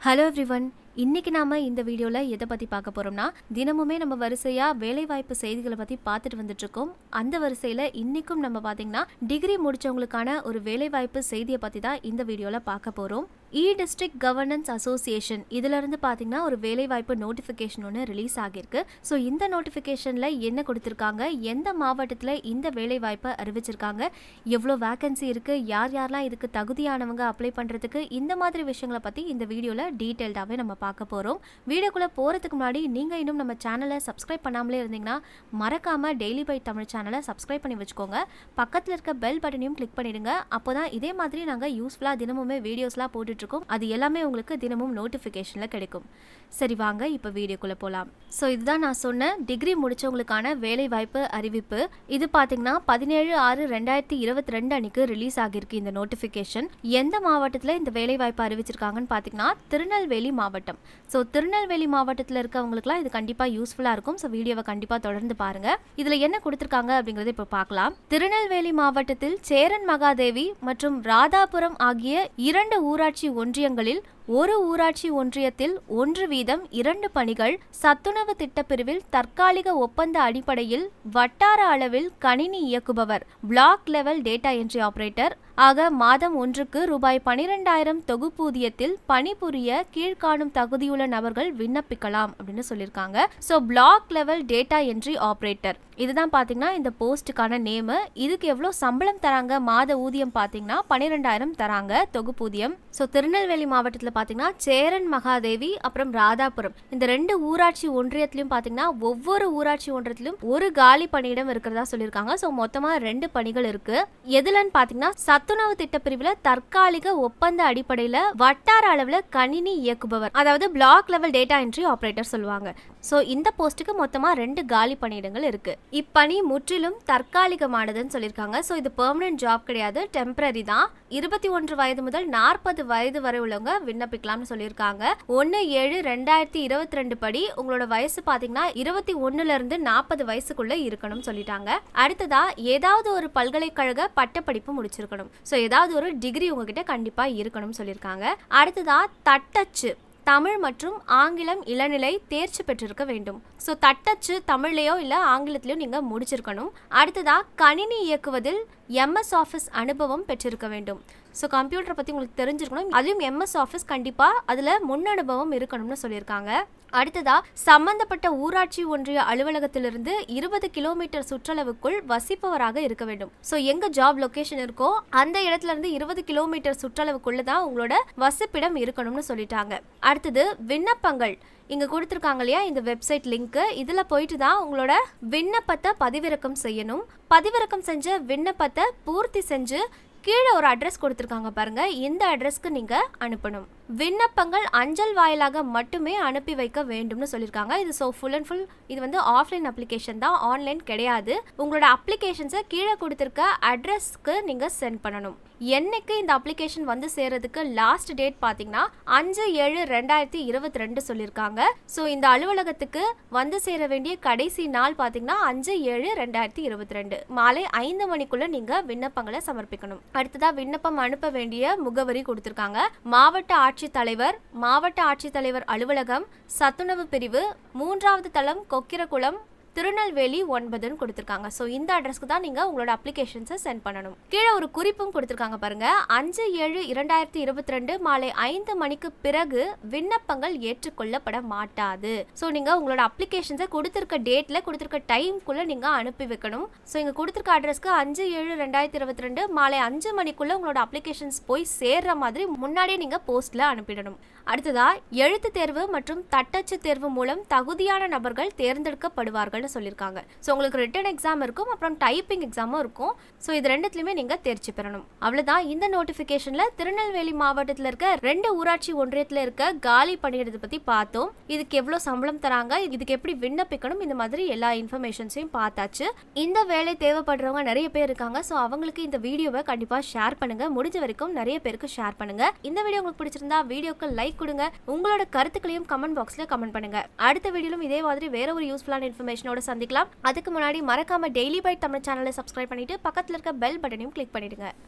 hello everyone இன்னைக்கு நாம இந்த வீடியோல எதை பத்தி பார்க்க போறோம்னா தினமுமே நம்ம வரிசையா வேலைவாய்ப்பு செய்திகளை பத்தி பார்த்துட்டு வந்துட்டு இருக்கோம் அந்த வரிசையில இன்னைக்கும் நம்ம பாத்தீங்கன்னா டிகிரி முடிச்சவங்களுக்கான ஒரு வேலைவாய்ப்பு செய்தியை பத்தி தான் இந்த வீடியோல பார்க்க போறோம் இ டிஸ்ட்ரிக்ட் கவர்னன்ஸ் அசோசியேஷன் இதுல இருந்து பாத்தீங்கன்னா ஒரு வேலைவாய்ப்பு நோட்டிபிகேஷன் ஒன்று ரிலீஸ் ஆகியிருக்கு ஸோ இந்த நோட்டிபிகேஷன்ல என்ன கொடுத்திருக்காங்க எந்த மாவட்டத்துல இந்த வேலைவாய்ப்பை அறிவிச்சிருக்காங்க எவ்வளோ வேகன்சி இருக்கு யார் யாரெல்லாம் இதுக்கு தகுதியானவங்க அப்ளை பண்றதுக்கு இந்த மாதிரி விஷயங்களை பத்தி இந்த வீடியோல டீட்டெயில்டாவே நம்ம பார்க்க போறோம் வீடியோக்குள்ள போறதுக்கு முன்னாடி நீங்க இன்னும் நம்ம சேனலை சப்ஸ்கிரைப் பண்ணாமலே இருந்தீங்கன்னா மறக்காம டெய்லி பை தமிழ் சேனலை சப்ஸ்கிரைப் பண்ணி வச்சுக்கோங்க பக்கத்துல இருக்க பெல் பட்டனையும் கிளிக் பண்ணிடுங்க அப்போதான் இதே மாதிரி நாங்க யூஸ்ஃபுல்லா தினமுமே வீடியோஸ்லாம் போட்டுட்டு இருக்கோம் அது எல்லாமே உங்களுக்கு தினமும் நோட்டிஃபிகேஷன்ல கிடைக்கும் சரி வாங்க இப்போ வீடியோக்குள்ள போகலாம் ஸோ இதுதான் நான் சொன்ன டிகிரி முடிச்சவங்களுக்கான வேலை வாய்ப்பு அறிவிப்பு இது பார்த்தீங்கன்னா பதினேழு ஆறு ரெண்டாயிரத்தி இருபத்தி ரெண்டு அன்னைக்கு ரிலீஸ் ஆகியிருக்கு இந்த நோட்டிஃபிகேஷன் எந்த மாவட்டத்தில் இந்த வேலை வாய்ப்பு அறிவிச்சிருக்காங்கன்னு பார்த்தீங்கன்னா திருநெல்வேலி மாவட்டம் ஸோ திருநெல்வேலி மாவட்டத்தில் இருக்கவங்களுக்குலாம் இது கண்டிப்பாக யூஸ்ஃபுல்லாக இருக்கும் ஸோ வீடியோவை கண்டிப்பாக தொடர்ந்து பாருங்க இதில் என்ன கொடுத்துருக்காங்க அப்படிங்கிறத இப்போ பார்க்கலாம் திருநெல்வேலி மாவட்டத்தில் சேரன் மகாதேவி மற்றும் ராதாபுரம் ஆகிய இரண்டு ஊராட்சி ஒன்றியங்களில் ஒரு ஊராட்சி ஒன்றியத்தில் ஒன்று வீதம் இரண்டு பணிகள் சத்துணவு திட்டப்பிரிவில் தற்காலிக ஒப்பந்த அடிப்படையில் வட்டார அளவில் கணினி இயக்குபவர் block level data entry operator ஆக மாதம் ஒன்றுக்கு ரூபாய் பனிரெண்டாயிரம் தொகுப்பூதியத்தில் பணிபுரிய கீழ்காணும் தகுதியுள்ள நபர்கள் விண்ணப்பிக்கலாம் அப்படின்னு சொல்லியிருக்காங்க so block level data entry operator இதுதான் பார்த்தீங்கன்னா இந்த போஸ்ட்டுக்கான நேமு இதுக்கு எவ்வளோ சம்பளம் தராங்க மாத ஊதியம் பார்த்தீங்கன்னா பன்னிரெண்டாயிரம் தராங்க தொகுப்பூதியம் ஸோ திருநெல்வேலி மாவட்டத்தில் பார்த்தீங்கன்னா சேரன் மகாதேவி அப்புறம் ராதாபுரம் இந்த ரெண்டு ஊராட்சி ஒன்றியத்திலையும் பார்த்தீங்கன்னா ஒவ்வொரு ஊராட்சி ஒன்றியத்திலும் ஒரு காலி பணியிடம் இருக்கிறதா சொல்லியிருக்காங்க ஸோ மொத்தமாக ரெண்டு பணிகள் இருக்கு எதுலன்னு பார்த்தீங்கன்னா சத்துணவு திட்ட பிரிவில் தற்காலிக ஒப்பந்த அடிப்படையில் வட்டார அளவில் கணினி இயக்குபவர் அதாவது block level data entry operator சொல்லுவாங்க ஸோ இந்த போஸ்ட்டுக்கு மொத்தமாக ரெண்டு காலி பணியிடங்கள் இருக்கு இப்பணி முற்றிலும் தற்காலிகமானதுன்னு சொல்லியிருக்காங்க ஸோ இது பெர்மனன்ட் ஜாப் கிடையாது டெம்பரரி தான் இருபத்தி ஒன்று வயது முதல் நாற்பது வயது வரை உள்ளவங்க விண்ணப்பிக்கலாம்னு சொல்லியிருக்காங்க ஒன்று ஏழு ரெண்டாயிரத்தி இருபத்தி ரெண்டு படி உங்களோட வயசு பார்த்தீங்கன்னா இருபத்தி ஒன்னுல இருந்து நாற்பது வயசுக்குள்ள இருக்கணும்னு சொல்லிட்டாங்க அடுத்ததா ஏதாவது ஒரு பல்கலைக்கழக பட்டப்படிப்பு முடிச்சிருக்கணும் ஸோ ஏதாவது ஒரு டிகிரி உங்ககிட்ட கண்டிப்பாக இருக்கணும்னு சொல்லியிருக்காங்க அடுத்ததா தட்டச்சு தமிழ் மற்றும் ஆங்கிலம் இளநிலை தேர்ச்சி பெற்றிருக்க வேண்டும் ஸோ தட்டச்சு தமிழ்லையோ இல்லை ஆங்கிலத்திலையோ நீங்கள் முடிச்சிருக்கணும் அடுத்ததா கணினி இயக்குவதில் எம்எஸ் ஆஃபீஸ் அனுபவம் பெற்றிருக்க வேண்டும் ஸோ கம்ப்யூட்டரை பற்றி உங்களுக்கு தெரிஞ்சிருக்கணும் அதுவும் எம்எஸ் ஆஃபீஸ் கண்டிப்பாக அதில் முன் அனுபவம் இருக்கணும்னு சொல்லியிருக்காங்க அடுத்ததா சம்பந்தப்பட்ட ஊராட்சி ஒன்றிய அலுவலகத்திலிருந்து இருபது கிலோமீட்டர் சுற்றளவுக்குள் வசிப்பவராக இருக்க வேண்டும் ஸோ எங்க ஜாப் லொகேஷன் இருக்கோ அந்த இடத்துல இருந்து இருபது கிலோமீட்டர் சுற்றளவுக்குள்ள தான் உங்களோட வசிப்பிடம் இருக்கணும்னு சொல்லிட்டாங்க அடுத்தது விண்ணப்பங்கள் இங்கே கொடுத்துருக்காங்க இல்லையா இந்த வெப்சைட் லிங்க்கு இதில் போயிட்டு தான் உங்களோட விண்ணப்பத்தை பதிவிறக்கம் செய்யணும் பதிவிறக்கம் செஞ்ச விண்ணப்பத்தை பூர்த்தி செஞ்சு கீழே ஒரு அட்ரஸ் கொடுத்துருக்காங்க பாருங்க இந்த அட்ரஸ்க்கு நீங்க அனுப்பணும் விண்ணப்பங்கள் அஞ்சல் வாயிலாக மட்டுமே அனுப்பி வைக்க வேண்டும்னு சொல்லியிருக்காங்க இது ஸோ ஃபுல் அண்ட் ஃபுல் இது வந்து ஆஃப்லைன் அப்ளிகேஷன் தான் ஆன்லைன் கிடையாது உங்களோட அப்ளிகேஷன்ஸை கீழே கொடுத்துருக்க அட்ரஸ்க்கு நீங்கள் சென்ட் பண்ணணும் என்னைக்கு இந்த அப்ளிகேஷன் வந்து சேர்றதுக்கு லாஸ்ட் டேட் பார்த்தீங்கன்னா அஞ்சு ஏழு ரெண்டாயிரத்தி இருபத்தி ரெண்டு சொல்லியிருக்காங்க ஸோ இந்த அலுவலகத்துக்கு வந்து சேர வேண்டிய கடைசி நாள் பார்த்தீங்கன்னா அஞ்சு ஏழு ரெண்டாயிரத்தி இருபத்தி ரெண்டு மாலை ஐந்து மணிக்குள்ள நீங்கள் விண்ணப்பங்களை சமர்ப்பிக்கணும் அடுத்ததா விண்ணப்பம் அனுப்ப வேண்டிய முகவரி கொடுத்துருக்காங்க மாவட்ட ஆட்சித்தலைவர் மாவட்ட ஆட்சித்தலைவர் அலுவலகம் சத்துணவு பிரிவு மூன்றாவது தளம் கொக்கிரகுளம் திருநெல்வேலி ஒன்பதுன்னு கொடுத்துருக்காங்க ஸோ இந்த அட்ரஸ்க்கு தான் நீங்கள் உங்களோட அப்ளிகேஷன்ஸை சென்ட் பண்ணணும் கீழே ஒரு குறிப்பும் கொடுத்துருக்காங்க பாருங்க அஞ்சு ஏழு இரண்டாயிரத்தி இருபத்தி ரெண்டு மாலை ஐந்து மணிக்கு பிறகு விண்ணப்பங்கள் ஏற்றுக்கொள்ளப்பட மாட்டாது ஸோ நீங்கள் உங்களோட அப்ளிகேஷன்ஸை கொடுத்துருக்க டேட்டில் கொடுத்துருக்க டைம்குள்ளே நீங்கள் அனுப்பி வைக்கணும் ஸோ இங்கே கொடுத்துருக்க அட்ரஸ்க்கு அஞ்சு ஏழு ரெண்டாயிரத்தி இருபத்தி ரெண்டு மாலை அஞ்சு மணிக்குள்ளே உங்களோட அப்ளிகேஷன்ஸ் போய் சேர்ற மாதிரி முன்னாடியே நீங்கள் போஸ்ட்டில் அனுப்பிடணும் அடுத்ததா எழுத்து தேர்வு மற்றும் தட்டச்சு தேர்வு மூலம் தகுதியான நபர்கள் தேர்ந்தெடுக்கப்படுவார்கள்னு சொல்லியிருக்காங்க ஸோ உங்களுக்கு ரிட்டன் எக்ஸாம் இருக்கும் அப்புறம் டைப்பிங் எக்ஸாமும் இருக்கும் ஸோ இது ரெண்டுத்துலையுமே நீங்கள் தேர்ச்சி பெறணும் அவ்வளோதான் இந்த நோட்டிஃபிகேஷனில் திருநெல்வேலி மாவட்டத்தில் இருக்க ரெண்டு ஊராட்சி ஒன்றியத்தில் இருக்க காலி பணியிடத்தை பற்றி பார்த்தோம் இதுக்கு எவ்வளோ சம்பளம் தராங்க இதுக்கு எப்படி விண்ணப்பிக்கணும் இந்த மாதிரி எல்லா இன்ஃபர்மேஷன்ஸையும் பார்த்தாச்சு இந்த வேலை தேவைப்படுறவங்க நிறைய பேர் இருக்காங்க ஸோ அவங்களுக்கு இந்த வீடியோவை கண்டிப்பாக ஷேர் பண்ணுங்க முடிஞ்ச வரைக்கும் நிறைய பேருக்கு ஷேர் பண்ணுங்க இந்த வீடியோ உங்களுக்கு பிடிச்சிருந்தா வீடியோக்கு லைக் கொடுங்க உங்களோட கருத்துக்களையும் கமெண்ட் பாக்ஸில் கமெண்ட் பண்ணுங்க அடுத்த வீடியோலும் இதே மாதிரி வேற ஒரு யூஸ்ஃபுல்லான இன்ஃபர்மேஷனோட சந்திக்கலாம் அதுக்கு முன்னாடி மறக்காம டெய்லி பைட் தமிழ் சேனலை சப்ஸ்கிரைப் பண்ணிட்டு பக்கத்தில் இருக்க பெல் பட்டனையும் கிளிக் பண்ணிடுங்க